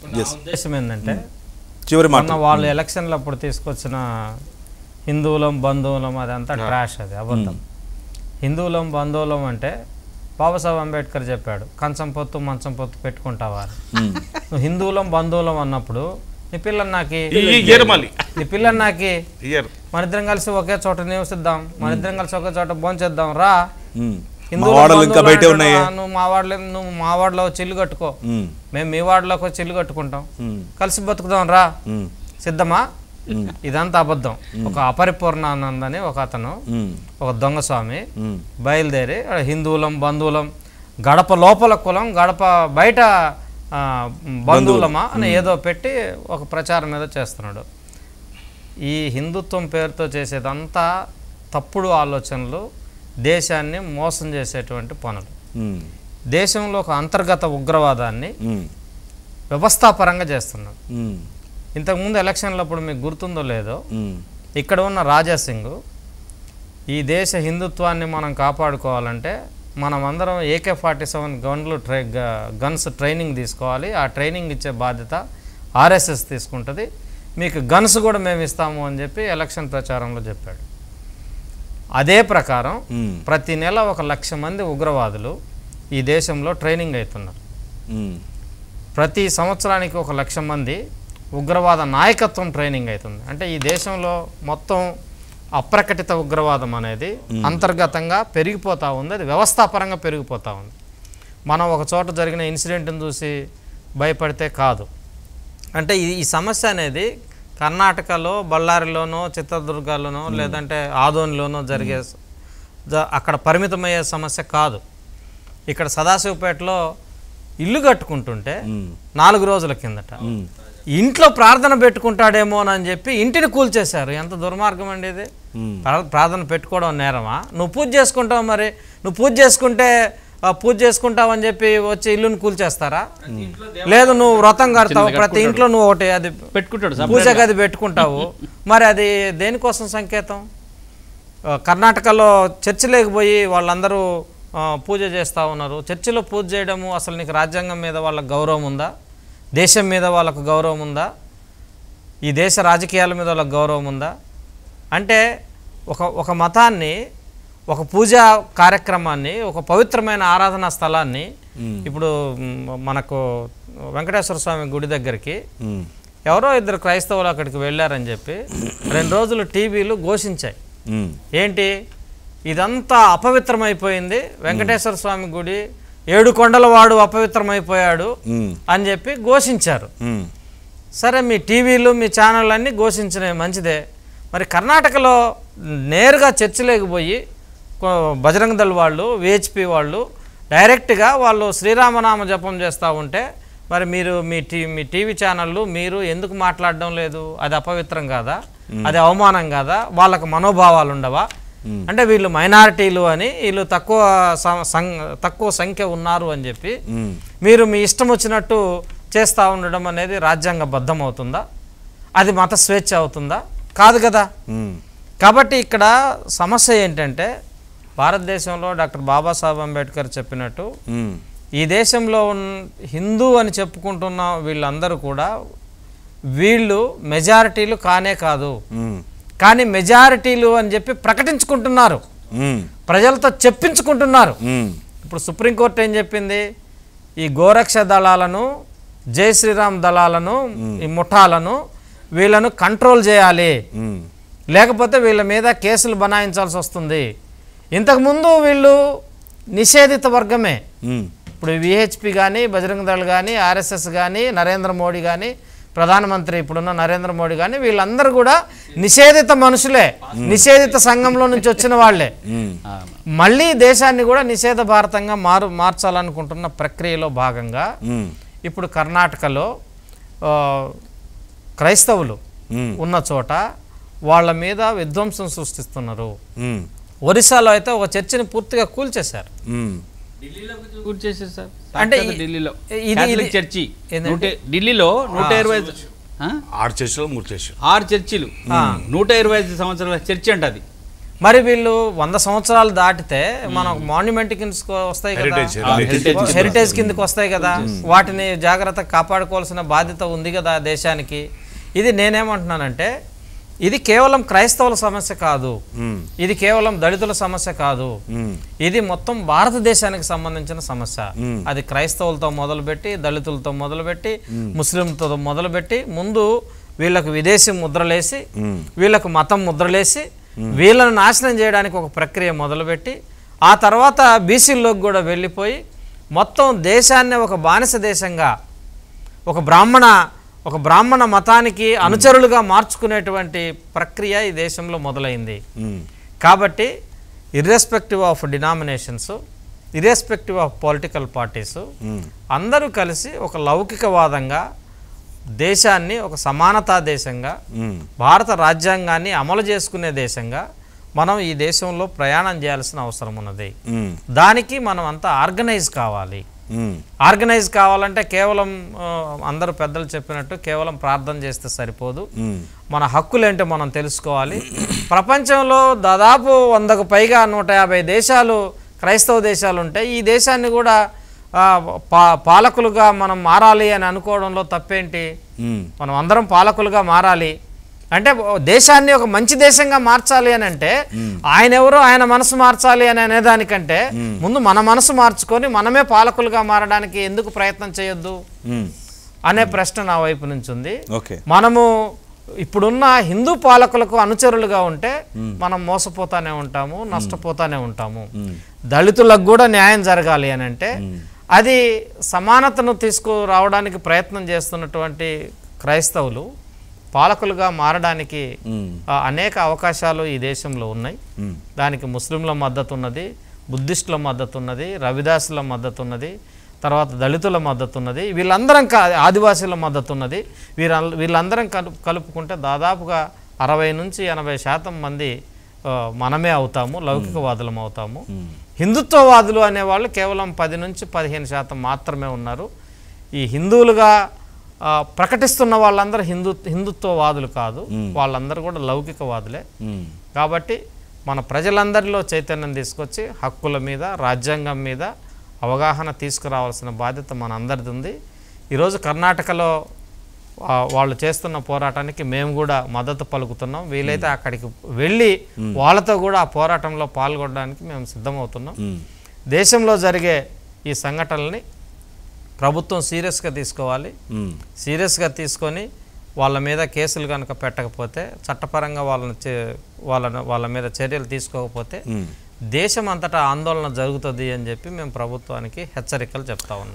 నా ఉద్దేశం ఏంటంటే చివరి మాట మొన్న వాళ్ళు ఎలక్షన్లు అప్పుడు తీసుకొచ్చిన హిందువులం బంధువులం అదంతా ట్రాష్ అది అబద్ధం హిందువులం బంధువులం అంటే బాబాసాహెబ్ అంబేద్కర్ చెప్పాడు కంచం పొత్తు మంచం పొత్తు పెట్టుకుంటావా అని. ఉమ్. నువ్వు హిందువులం బంధువులం అన్నప్పుడు నీ పిల్లని నాకి ఇయ్యరు మళ్ళీ నీ పిల్లని నాకి ఇయ్యరు మన ఇద్దరం కలిసి ఒకే చోట నివసిద్దాం మన ఇద్దరం కలిసి ఒకే చోట భోంచేద్దాం రా ఉమ్. మా హిందువులం వాడలు ఇంకా బంధువులం బయటే అంటాడు, ఉన్నాయి "ఆ, నువ్వు మా వాడలో నువ్వు మా వాడలో వచ్చి ఇల్లు కట్టుకో ఉమ్. మేము మీ వాడలోకి వచ్చి ఇల్లు కట్టుకుంటాం ఉమ్. కలిసి బతుకుదాం రా ఉమ్. సిద్ధమా ఇదంతా అబద్ధం ఒక అపరిపూర్ణానంద్ అని ఒక అతను ఉమ్. ఒక దొంగ స్వామి ఉమ్. బయలుదేరి ఆడ హిందువులం బంధువులం గడప లోపల కులం గడప బయట ఆ, బంధువులమా అని ఏదో పెట్టి ఒక ప్రచారం ఏదో చేస్తున్నాడు ఈ హిందుత్వం పేరుతో చేసేదంతా తప్పుడు ఆలోచనలు దేశాన్ని మోసం చేసేటువంటి పనులు ఉమ్. దేశంలో ఒక అంతర్గత ఉగ్రవాదాన్ని ఉమ్. వ్యవస్థాపరంగా చేస్తున్నారు ఉమ్. ఇంతకుముందు ఎలక్షన్లప్పుడు మీకు గుర్తుందో లేదో ఉమ్. ఇక్కడ ఉన్న రాజాసింగ్ ఈ దేశ హిందుత్వాన్ని మనం కాపాడుకోవాలంటే మనం అందరం ఏకే ఫార్టీ సెవెన్ గన్లు ట్రై గ- గన్స్ ట్రైనింగ్ తీసుకోవాలి ఆ ట్రైనింగ్ ఇచ్చే బాధ్యత ఆర్ఎస్ఎస్ తీసుకుంటుంది మీకు గన్స్ కూడా మేము ఇస్తాము అని చెప్పి ఎలక్షన్ ప్రచారంలో చెప్పాడు అదే ప్రకారం ఉమ్. ప్రతి నెల ఒక లక్ష మంది ఉగ్రవాదులు ఈ దేశంలో ట్రైనింగ్ అవుతున్నారు ఉమ్. ప్రతి సంవత్సరానికి ఒక లక్ష మంది ఉగ్రవాద నాయకత్వం ట్రైనింగ్ అవుతుంది అంటే ఈ దేశంలో మొత్తం అప్రకటిత ఉగ్రవాదం అనేది అంతర్గతంగా పెరిగిపోతూ ఉంది అది వ్యవస్థాపరంగా పెరిగిపోతూ ఉంది మనం ఒక చోట జరిగిన ఇన్సిడెంట్ని చూసి భయపడితే కాదు అంటే ఈ ఈ సమస్య అనేది కర్ణాటకలో బళ్ళారిలోనో చిత్రదుర్గలోనో లేదంటే ఆదోనిలోనో జరిగే స- జ- అక్కడ పరిమితమయ్యే సమస్య కాదు ఇక్కడ సదాశివపేటలో ఇల్లు కట్టుకుంటుంటే ఉమ్. నాలుగు రోజుల కిందట ఉమ్. ఇంట్లో ప్రార్థన పెట్టుకుంటాడేమో అని చెప్పి ఇంటిని కూల్చేశారు ఎంత దుర్మార్గం అండి ఇది ఉమ్. ప్రా- ప్రార్థన పెట్టుకోవడం నేరమా నువ్వు పూజ చేసుకుంటావు మరి నువ్వు పూజ చేసుకుంటే ఆ, పూజ చేసుకుంటావు అని చెప్పి వచ్చి ఇల్లుని కూల్చేస్తారా లేదు నువ్వు వ్రతం కడతావు ప్రతి ఇంట్లో నువ్వు ఒకటి అది పెట్టుకుంటాడు సపరేట్ పూజ గది పెట్టుకుంటావు మరి అది దేనికోసం సంకేతం ఆ, కర్ణాటకలో చర్చి లేకపోయి వాళ్ళందరూ ఆ, పూజ చేస్తూ ఉన్నారు చర్చిలో పూజ చేయడము అసలు నీకు రాజ్యాంగం మీద వాళ్ళకి గౌరవం ఉందా దేశం మీద వాళ్ళకు గౌరవం ఉందా ఈ దేశ రాజకీయాల మీద వాళ్ళకి గౌరవం ఉందా అంటే ఒక ఒక మతాన్ని ఒక పూజా కార్యక్రమాన్ని ఒక పవిత్రమైన ఆరాధనా స్థలాన్ని ఇప్పుడు మ్, మనకు వెంకటేశ్వర స్వామి గుడి దగ్గరికి ఉమ్. ఎవరో ఇద్దరు క్రైస్తవులు అక్కడికి వెళ్ళారని చెప్పి రెండు రోజులు టీవీలు ఘోషించాయి ఉమ్. ఏంటి ఇదంతా అపవిత్రమైపోయింది వెంకటేశ్వర స్వామి గుడి ఏడు కొండల వాడు అపవిత్రమైపోయాడు ఉమ్. అని చెప్పి ఘోషించారు ఉమ్. సరే మీ టీవీలు మీ ఛానల్ అన్నీ ఘోషించినవి మంచిదే మరి కర్ణాటకలో నేరుగా చర్చిలోకి పోయి కొ- బజరంగ దళ్ వాళ్ళు విహెచ్పి వాళ్ళు డైరెక్ట్గా వాళ్ళు శ్రీరామనామ జపం చేస్తూ ఉంటే మరి మీరు మీ టీ మీ టీవీ ఛానళ్ళు మీరు ఎందుకు మాట్లాడడం లేదు అది అపవిత్రం కాదా అది అవమానం కాదా వాళ్ళకు మనోభావాలు ఉండవా అంటే వీళ్ళు మైనారిటీలు అని వీళ్ళు తక్కువ సం- సం- తక్కువ సంఖ్య ఉన్నారు అని చెప్పి ఉమ్. మీరు మీ ఇష్టం వచ్చినట్టు చేస్తూ ఉండడం అనేది రాజ్యాంగబద్ధం అవుతుందా అది మత స్వేచ్ఛ అవుతుందా కాదు కదా ఉమ్. కాబట్టి ఇక్కడ సమస్య ఏంటంటే భారతదేశంలో డాక్టర్ బాబాసాహెబ్ అంబేద్కర్ చెప్పినట్టు ఉమ్. ఈ దేశంలో ఉన్న హిందూ అని చెప్పుకుంటున్న వీళ్ళందరూ కూడా వీళ్ళు మెజారిటీలు కానే కాదు ఉమ్. కానీ మెజారిటీలు అని చెప్పి ప్రకటించుకుంటున్నారు ఉమ్. ప్రజలతో చెప్పించుకుంటున్నారు ఉమ్. ఇప్పుడు సుప్రీంకోర్టు ఏం చెప్పింది ఈ గోరక్ష దళాలను జై శ్రీరామ్ దళాలను ఈ ముఠాలను వీళ్ళను కంట్రోల్ చేయాలి ఉమ్. లేకపోతే వీళ్ళ మీద కేసులు బనాయించాల్సి వస్తుంది ఇంతకుముందు వీళ్ళు నిషేధిత వర్గమే ఉమ్. ఇప్పుడు విహెచ్పి కానీ బజరంగ దళ్ కానీ ఆర్ఎస్ఎస్ కానీ నరేంద్ర మోడీ కానీ ప్రధానమంత్రి ఇప్పుడున్న నరేంద్ర మోడీ కానీ వీళ్ళందరూ కూడా నిషేధిత మనుషులే నిషేధిత సంఘంలో నుంచి వచ్చిన వాళ్ళే ఉమ్. మళ్ళీ దేశాన్ని కూడా నిషేధ భారతంగా మారు మార్చాలనుకుంటున్న ప్రక్రియలో భాగంగా ఉమ్. ఇప్పుడు కర్ణాటకలో ఆ, క్రైస్తవులు ఉమ్. ఉన్న చోట వాళ్ళ మీద విధ్వంసం సృష్టిస్తున్నారు ఉమ్. ఒరిస్సాలో అయితే ఒక చర్చిని పూర్తిగా కూల్చేశారు ఉమ్. ఢిల్లీలో గుర్తు చేశారు సార్ అంటే సాక్షాత్ ఈ- ఢిల్లీలో ఇది- క్యాథలిక్ ఇది- చర్చి ఏంటంటే? నూట ఢిల్లీలో నూట ఇరవై ఐదు ఆ? ఆరు చర్చలు మూడు చర్చలు ఆరు చర్చిలు నూట ఇరవై ఐదు సంవత్సరాల చర్చి అంట అది మరి వీళ్ళు వంద సంవత్సరాలు దాటితే మన మాన్యుమెంట్ కిందకి వస్తాయి కదా హెరిటేజ్ కిందకి వస్తాయి కదా వాటిని జాగ్రత్తగా కాపాడుకోవాల్సిన బాధ్యత ఉంది కదా దేశానికి ఇది నేనేమంటున్నానంటే ఇది కేవలం క్రైస్తవుల సమస్య కాదు మ్మ్. ఇది కేవలం దళితుల సమస్య కాదు మ్మ్. ఇది మొత్తం భారతదేశానికి సంబంధించిన సమస్య అది క్రైస్తవులతో మొదలుపెట్టి దళితులతో మొదలుపెట్టి ముస్లింలతో మొదలుపెట్టి ముందు వీళ్ళకు విదేశీ ముద్రలేసి వీళ్ళకు మతం ముద్రలేసి వీళ్ళను నాశనం చేయడానికి ఒక ప్రక్రియ మొదలుపెట్టి ఆ తర్వాత బీసీల్లోకి కూడా వెళ్ళిపోయి మొత్తం దేశాన్ని ఒక బానిస దేశంగా ఒక బ్రాహ్మణ ఒక బ్రాహ్మణ మతానికి అనుచరులుగా మార్చుకునేటువంటి ప్రక్రియ ఈ దేశంలో మొదలైంది మ్మ్. కాబట్టి irrespective of denominations irrespective of political parties మ్మ్. అందరూ కలిసి ఒక లౌకికవాదంగా దేశాన్ని ఒక సమానతా దేశంగా మ్మ్. భారత రాజ్యాంగాన్ని అమలు చేసుకునే దేశంగా మనం ఈ దేశంలో ప్రయాణం చేయాల్సిన అవసరం ఉన్నది మ్మ్. దానికి మనం అంతా ఆర్గనైజ్ కావాలి మ్మ్. ఆర్గనైజ్ కావాలంటే కేవలం ఆ, అందరూ పెద్దలు చెప్పినట్టు కేవలం ప్రార్థన చేస్తే సరిపోదు మ్మ్. మన హక్కులేంటో మనం తెలుసుకోవాలి ప్రపంచంలో దాదాపు వందకు పైగా నూట యాభై దేశాలు క్రైస్తవ దేశాలు ఉంటాయి ఈ దేశాన్ని కూడా ఆ, పా పాలకులుగా మనం మారాలి అని అనుకోవడంలో తప్పేంటి మ్మ్. మనం అందరం పాలకులుగా మారాలి అంటే దేశాన్ని ఒక మంచి దేశంగా మార్చాలి అని అంటే ఆయన ఎవరు ఆయన మనసు మార్చాలి అని అనేదానికంటే ముందు మన మనసు మార్చుకొని మనమే పాలకులుగా మారడానికి ఎందుకు ప్రయత్నం చేయొద్దు మ్మ్. అనే ప్రశ్న నా వైపు నుంచి ఉంది ఓకే మనము ఇప్పుడున్న హిందూ పాలకులకు అనుచరులుగా ఉంటే మనం మోసపోతానే ఉంటాము నష్టపోతానే ఉంటాము దళితులకు కూడా న్యాయం జరగాలి అని అంటే అది సమానతను తీసుకురావడానికి ప్రయత్నం చేస్తున్నటువంటి క్రైస్తవులు పాలకులుగా మారడానికి మ్మ్. ఆ, అనేక అవకాశాలు ఈ దేశంలో ఉన్నాయి మ్మ్. దానికి ముస్లింల మద్దతు ఉన్నది బుద్ధిస్టుల మద్దతు ఉన్నది రవిదాసుల మద్దతు ఉన్నది తర్వాత దళితుల మద్దతు ఉన్నది వీళ్ళందరం క ఆదివాసీల మద్దతు ఉన్నది వీళ్ళ వీళ్ళందరం కలుపు కలుపుకుంటే దాదాపుగా అరవై నుంచి ఎనభై శాతం మంది ఆ, మనమే అవుతాము లౌకికవాదులం అవుతాము హిందుత్వవాదులు అనేవాళ్ళు కేవలం పది నుంచి పదిహేను శాతం మాత్రమే ఉన్నారు ఈ హిందువులుగా ఆ, ప్రకటిస్తున్న వాళ్ళందరూ హిందూ హిందుత్వవాదులు కాదు వాళ్ళందరూ కూడా లౌకికవాదులే మ్మ్. కాబట్టి మన ప్రజలందరిలో చైతన్యం తీసుకొచ్చి హక్కుల మీద రాజ్యాంగం మీద అవగాహన తీసుకురావాల్సిన బాధ్యత మన అందరిది ఉంది ఈరోజు కర్ణాటకలో ఆ, వాళ్ళు చేస్తున్న పోరాటానికి మేము కూడా మద్దతు పలుకుతున్నాం వీలైతే అక్కడికి వెళ్ళి వాళ్ళతో కూడా ఆ పోరాటంలో పాల్గొనడానికి మేము సిద్ధమవుతున్నాం మ్మ్. దేశంలో జరిగే ఈ సంఘటనల్ని ప్రభుత్వం సీరియస్గా తీసుకోవాలి మ్మ్. సీరియస్గా తీసుకొని వాళ్ళ మీద కేసులు కనుక పెట్టకపోతే చట్టపరంగా వాళ్ళని చే- వాళ్ళని వాళ్ళ మీద చర్యలు తీసుకోకపోతే మ్మ్. దేశం అంతటా ఆందోళన జరుగుతుంది అని చెప్పి మేము ప్రభుత్వానికి హెచ్చరికలు చెప్తా ఉన్నాం